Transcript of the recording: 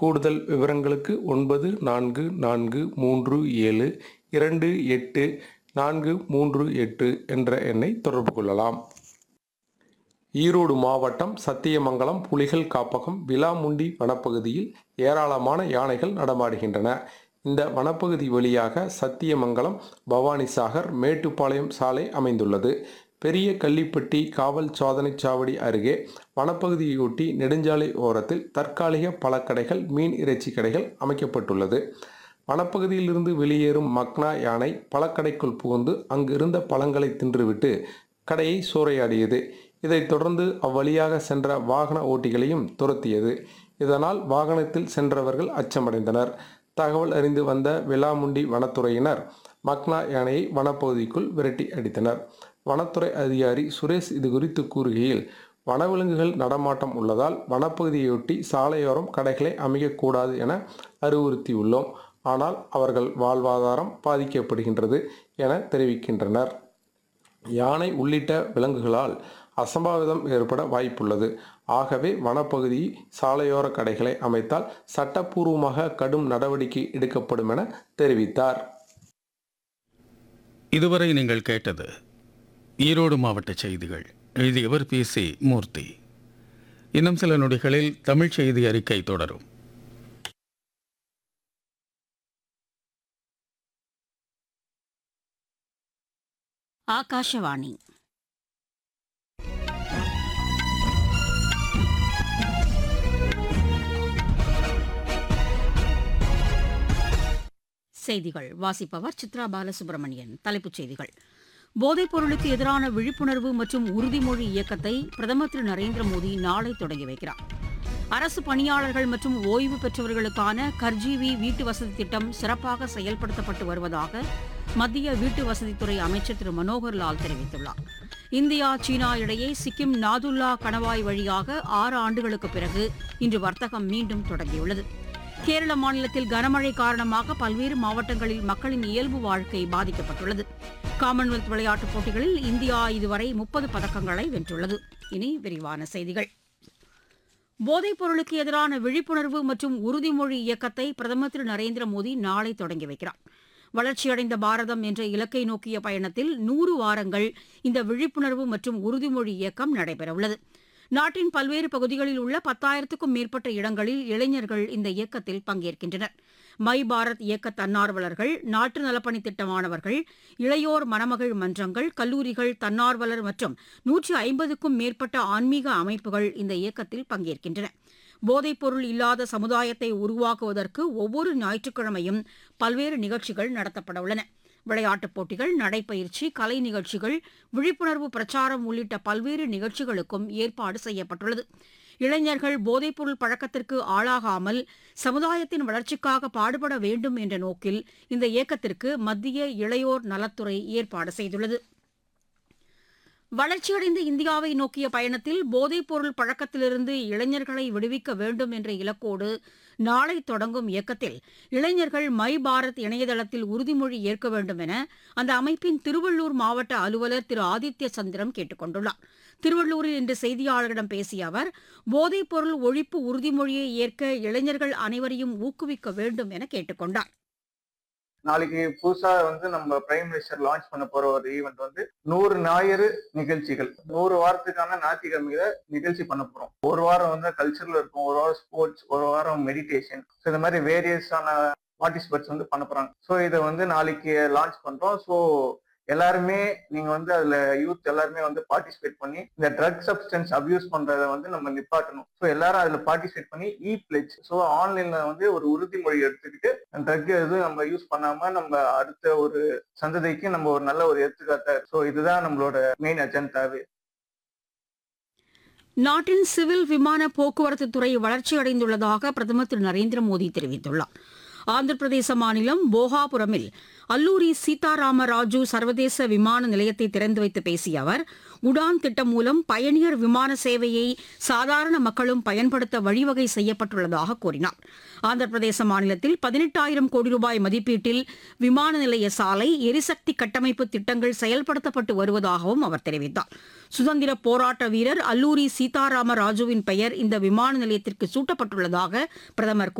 கூடுதல் விவரங்களுக்கு ஒன்பது நான்கு நான்கு மூன்று ஏழு இரண்டு எட்டு நான்கு மூன்று எட்டு என்ற எண்ணை தொடர்பு கொள்ளலாம் ஈரோடு மாவட்டம் சத்தியமங்கலம் புலிகள் காப்பகம் விலாமுண்டி வனப்பகுதியில் ஏராளமான யானைகள் நடமாடுகின்றன இந்த வனப்பகுதி வழியாக சத்தியமங்கலம் பவானிசாகர் மேட்டுப்பாளையம் சாலை அமைந்துள்ளது பெரிய கள்ளிப்பட்டி காவல் சோதனைச் சாவடி அருகே வனப்பகுதியொட்டி நெடுஞ்சாலை ஓரத்தில் தற்காலிக பழக்கடைகள் மீன் இறைச்சி கடைகள் அமைக்கப்பட்டுள்ளது வனப்பகுதியிலிருந்து வெளியேறும் மக்னா யானை பழக்கடைக்குள் புகுந்து அங்கு இருந்த பழங்களை தின்றுவிட்டு கடையை சூறையாடியது இதைத் தொடர்ந்து அவ்வழியாக சென்ற வாகன ஓட்டிகளையும் துரத்தியது இதனால் வாகனத்தில் சென்றவர்கள் அச்சமடைந்தனர் தகவல் அறிந்து வந்த விலாமுண்டி வனத்துறையினர் மக்னா யானையை வனப்பகுதிக்குள் விரட்டி அடித்தனர் வனத்துறை அதிகாரி சுரேஷ் இது குறித்து கூறுகையில் வனவிலங்குகள் நடமாட்டம் உள்ளதால் வனப்பகுதியொட்டி சாலையோரம் கடைகளை அமைக்கக்கூடாது என அறிவுறுத்தியுள்ளோம் ஆனால் அவர்கள் வாழ்வாதாரம் பாதிக்கப்படுகின்றது என தெரிவிக்கின்றனர் யானை உள்ளிட்ட விலங்குகளால் அசம்பாவிதம் ஏற்பட வாய்ப்புள்ளது ஆகவே வனப்பகுதி சாலையோர கடைகளை அமைத்தால் சட்டப்பூர்வமாக கடும் நடவடிக்கை எடுக்கப்படும் என தெரிவித்தார் இதுவரை நீங்கள் கேட்டது ஈரோடு மாவட்ட செய்திகள் எழுதியவர் பி சி மூர்த்தி இன்னும் சில நொடிகளில் தமிழ் செய்தி அறிக்கை தொடரும் ஆகாஷவாணி செய்திகள் வாசிப்பவர் சித்ரா பாலசுப்ரமணியன் தலைப்புச் செய்திகள் போதைப் பொருளுக்கு எதிரான விழிப்புணர்வு மற்றும் உறுதிமொழி இயக்கத்தை பிரதமர் திரு நரேந்திர மோடி நாளை தொடங்கி வைக்கிறார் அரசு பணியாளர்கள் மற்றும் ஓய்வு பெற்றவர்களுக்கான கர்ஜீவி வீட்டு வசதி திட்டம் சிறப்பாக செயல்படுத்தப்பட்டு வருவதாக மத்திய வீட்டு வசதித்துறை அமைச்சர் திரு மனோகர் லால் தெரிவித்துள்ளார் இந்தியா சீனா இடையே சிக்கிம் நாதுல்லா கணவாய் வழியாக ஆறு ஆண்டுகளுக்கு பிறகு இன்று வர்த்தகம் மீண்டும் தொடங்கியுள்ளது கேரள மாநிலத்தில் கனமழை காரணமாக பல்வேறு மாவட்டங்களில் மக்களின் இயல்பு வாழ்க்கை பாதிக்கப்பட்டுள்ளது காமன்வெல்த் விளையாட்டுப் போட்டிகளில் இந்தியா இதுவரை முப்பது பதக்கங்களை வென்றுள்ளது இனி விரிவான செய்திகள் போதைப் பொருளுக்கு எதிரான விழிப்புணர்வு மற்றும் உறுதிமொழி இயக்கத்தை பிரதமர் திரு நரேந்திர மோடி நாளை தொடங்கி வைக்கிறார் வளர்ச்சியடைந்த பாரதம் என்ற இலக்கை நோக்கிய பயணத்தில் நூறு வாரங்கள் இந்த விழிப்புணர்வு மற்றும் உறுதிமொழி இயக்கம் நடைபெறவுள்ளது நாட்டின் பல்வேறு பகுதிகளில் உள்ள பத்தாயிரத்துக்கும் மேற்பட்ட இடங்களில் இளைஞர்கள் இந்த இயக்கத்தில் பங்கேற்கின்றனர் மை பாரத் இயக்க தன்னார்வலர்கள் நாட்டு நலப்பணி திட்ட மாணவர்கள் இளையோர் மணமகள் மன்றங்கள் கல்லூரிகள் தன்னார்வலர் மற்றும் நூற்றி ஐம்பதுக்கும் மேற்பட்ட ஆன்மீக அமைப்புகள் இந்த இயக்கத்தில் பங்கேற்கின்றன போதைப்பொருள் இல்லாத சமுதாயத்தை உருவாக்குவதற்கு ஒவ்வொரு ஞாயிற்றுக்கிழமையும் பல்வேறு நிகழ்ச்சிகள் நடத்தப்பட உள்ளன விளையாட்டுப் போட்டிகள் நடைப்பயிற்சி கலை நிகழ்ச்சிகள் விழிப்புணர்வு பிரச்சாரம் உள்ளிட்ட பல்வேறு நிகழ்ச்சிகளுக்கும் ஏற்பாடு செய்யப்பட்டுள்ளது இளைஞர்கள் போதைப்பொருள் பழக்கத்திற்கு ஆளாகாமல் சமுதாயத்தின் வளர்ச்சிக்காக பாடுபட வேண்டும் என்ற நோக்கில் இந்த இயக்கத்திற்கு மத்திய இளையோர் நலத்துறை ஏற்பாடு செய்துள்ளது வளர்ச்சியடைந்த இந்தியாவை நோக்கிய பயணத்தில் போதைப்பொருள் பழக்கத்திலிருந்து இளைஞர்களை விடுவிக்க வேண்டும் என்ற இலக்கோடு நாளை தொடங்கும் இயக்கத்தில் இளைஞர்கள் மை பாரத் இணையதளத்தில் உறுதிமொழி ஏற்க வேண்டும் என அந்த அமைப்பின் திருவள்ளூர் மாவட்ட அலுவலர் திரு ஆதித்ய சந்திரம் கேட்டுக் கொண்டுள்ளார் திருவள்ளூரில் இன்று செய்தியாளர்களிடம் பேசிய அவர் போதைப்பொருள் ஒழிப்பு உறுதிமொழியை ஏற்க இளைஞர்கள் அனைவரையும் ஊக்குவிக்க வேண்டும் என கேட்டுக் கொண்டார் நாளைக்கு புதுசா வந்து நம்ம பிரைம் மினிஸ்டர் லான்ச் பண்ண போற ஒரு ஈவெண்ட் வந்து நூறு ஞாயிறு நிகழ்ச்சிகள் நூறு வாரத்துக்கான ஞாயிற்றுக்கிழமையில நிகழ்ச்சி பண்ண போறோம் ஒரு வாரம் வந்து கல்ச்சரல் இருக்கும் ஒரு வாரம் ஸ்போர்ட்ஸ் ஒரு வாரம் மெடிடேஷன் ஸோ இந்த மாதிரி வேரியஸான பார்ட்டிசிபேட்ஸ் வந்து பண்ண போறாங்க ஸோ இதை வந்து நாளைக்கு லான்ச் பண்றோம் ஸோ எல்லாருமே நீங்க வந்து அதுல யூத் எல்லாருமே வந்து பார்ட்டிசிபேட் பண்ணி இந்த ட்ரக் சப்ஸ்டன்ஸ் அபியூஸ் பண்றதை வந்து நம்ம நிப்பாட்டணும் ஸோ எல்லாரும் அதுல பார்ட்டிசிபேட் பண்ணி இ பிளெச் ஸோ ஆன்லைன்ல வந்து ஒரு உறுதிமொழி எடுத்துக்கிட்டு ட்ரக் எதுவும் நம்ம யூஸ் பண்ணாம நம்ம அடுத்த ஒரு சந்ததிக்கு நம்ம ஒரு நல்ல ஒரு எடுத்துக்காட்ட ஸோ இதுதான் நம்மளோட மெயின் அஜெண்டாவே நாட்டின் சிவில் விமான போக்குவரத்து துறை வளர்ச்சியடைந்துள்ளதாக பிரதமர் திரு நரேந்திர மோடி தெரிவித்துள்ளார் ஆந்திர பிரதேச மாநிலம் போகாபுரமில் அல்லூரி சீதாராம ராஜு சர்வதேச விமான நிலையத்தை திறந்து வைத்து பேசிய அவர் உடான் திட்டம் மூலம் பயணியர் விமான சேவையை சாதாரண மக்களும் பயன்படுத்த வழிவகை செய்யப்பட்டுள்ளதாக கூறினார் ஆந்திர பிரதேச மாநிலத்தில் பதினெட்டாயிரம் கோடி ரூபாய் மதிப்பீட்டில் விமான நிலைய சாலை எரிசக்தி கட்டமைப்பு திட்டங்கள் செயல்படுத்தப்பட்டு வருவதாகவும் அவர் தெரிவித்தார் சுதந்திர போராட்ட வீரர் அல்லூரி சீதாராம ராஜுவின் பெயர் இந்த விமான நிலையத்திற்கு சூட்டப்பட்டுள்ளதாக பிரதமர்